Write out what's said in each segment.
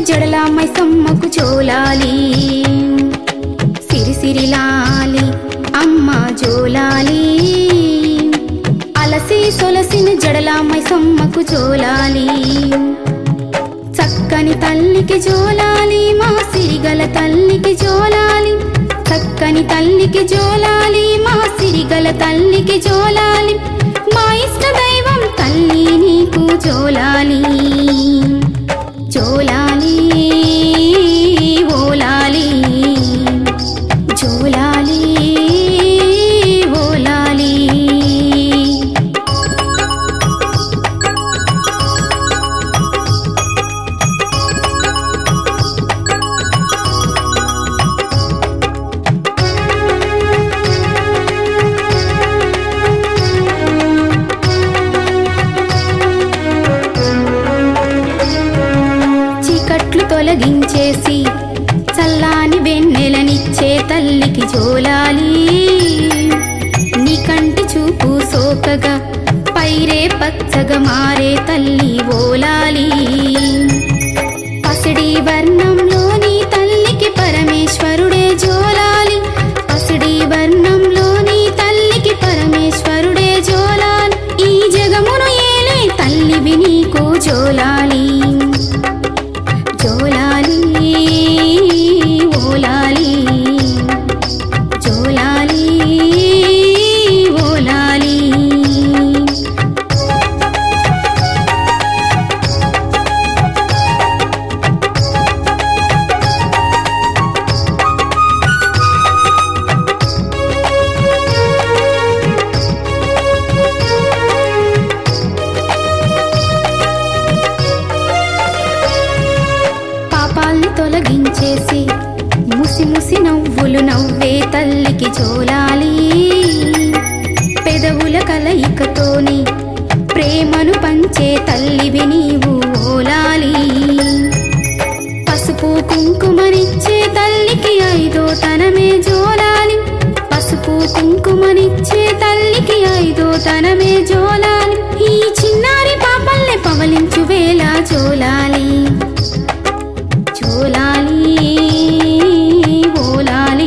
జడల మైసమ్మకు జోలాలి సిరిసిరిలాలి అమ్మ జోలాలి అలసి సొలసిన జడల మైసమ్మకు జోలాలి చక్కని తల్లికి జోలాలి మా సిరిగల తల్లికి జోలాలి చక్కని తల్లికి జోలాలి మా సిరిగల తల్లికి జోలాలి మా ఇష్ట దైవం తల్లి నీకు జోలాలి జోలాలి ఓలాలి జోలాలి ఓలాలి చీకట్లు తొలగించేసి చల్లాని వెన్నెలనిచ్చే తల్లికి జోలాలి నీ కంటి చూపు సోకగా పైరే పచ్చగా మారే తల్లి ఓలాలి పసిడి వర్ణంలోని తల్లికి పరమేశ్వరుడే జోలాలి పసిడి వర్ణంలోని తల్లికి పరమేశ్వరుడే జోలాలి ఈ జగమును ఏలే తల్లివి నీకు జోలాలి జోలాలి ఓలాలి జోలాలి ఓలాలి పాపాల్ని తొలగించేసి ముసి ముసి నవ్వులు నవ్వే తల్లికి జోలాలి పెదవుల కలయికతోని ప్రేమను పంచే తల్లివి నీవు ఓలాలి పసుపు కుంకుమనిచ్చే తల్లికి ఐదో తనమే జోలాలి పసుపు కుంకుమనిచ్చే తల్లికి ఐదో తనమే జోలాలి ఈ చిన్నారి పాపల్ని పవలించు వేళ జోలాలి జోలాలి ఓలాలి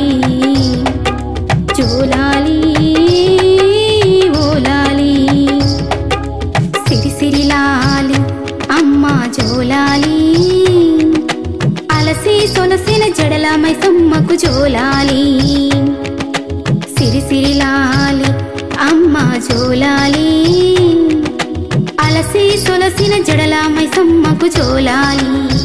జోలాలి ఓలాలి సిరిసిరిలాలి అమ్మ జోలాలి అలసి సొలసిన జడల మైసమ్మకు జోలాలి సిరిసిరిలాలి అమ్మ జోలాలి అలసి సొలసిన జడల మైసమ్మకు జోలాలి